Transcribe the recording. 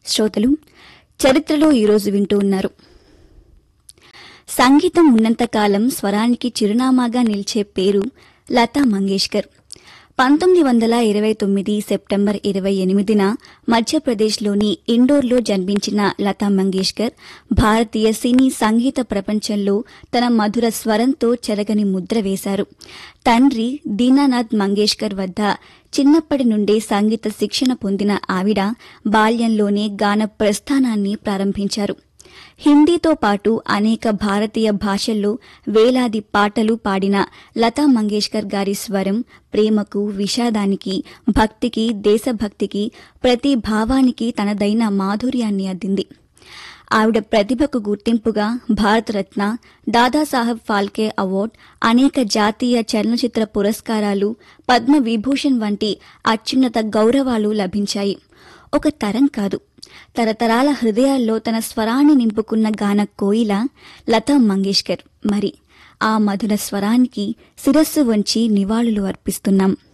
శ్రోతలు చరిత్రలో ఈరోజు వింటూ ఉన్నారు సంగీతం ఉన్నంతకాలం స్వరానికి చిరునామాగా నిలిచే పేరు లతా మంగేష్కర్ పంతొమ్మిది వందల ఇరవై తొమ్మిది సెప్టెంబర్ ఇరవై ఎనిమిదిన మధ్యప్రదేశ్లోని ఇండోర్లో జన్మించిన లతా మంగేష్కర్ భారతీయ సినీ సంగీత ప్రపంచంలో తన మధుర స్వరంతో చెరగని ముద్ర వేశారు తండ్రి దీనానాథ్ మంగేష్కర్ వద్ద చిన్నప్పటి నుండే సంగీత శిక్షణ పొందిన ఆవిడ బాల్యంలోనే గాన ప్రస్థానాన్ని ప్రారంభించారు హిందీతో పాటు అనేక భారతీయ భాషల్లో వేలాది పాటలు పాడిన లతా మంగేష్కర్ గారి స్వరం ప్రేమకు విషాదానికి భక్తికి దేశభక్తికి ప్రతి భావానికి తనదైన మాధుర్యాన్ని అద్దింది ఆవిడ ప్రతిభకు గుర్తింపుగా భారతరత్న దాదాసాహెబ్ ఫాల్కే అవార్డ్ అనేక జాతీయ చలనచిత్ర పురస్కారాలు పద్మ విభూషణ్ వంటి అత్యున్నత గౌరవాలు లభించాయి ఒక తరం కాదు తరతరాల హృదయాల్లో తన స్వరాన్ని నింపుకున్న గాన కోయిల లతా మంగేష్కర్ మరి ఆ మధుర స్వరానికి శిరస్సు వంచి నివాళులు అర్పిస్తున్నాం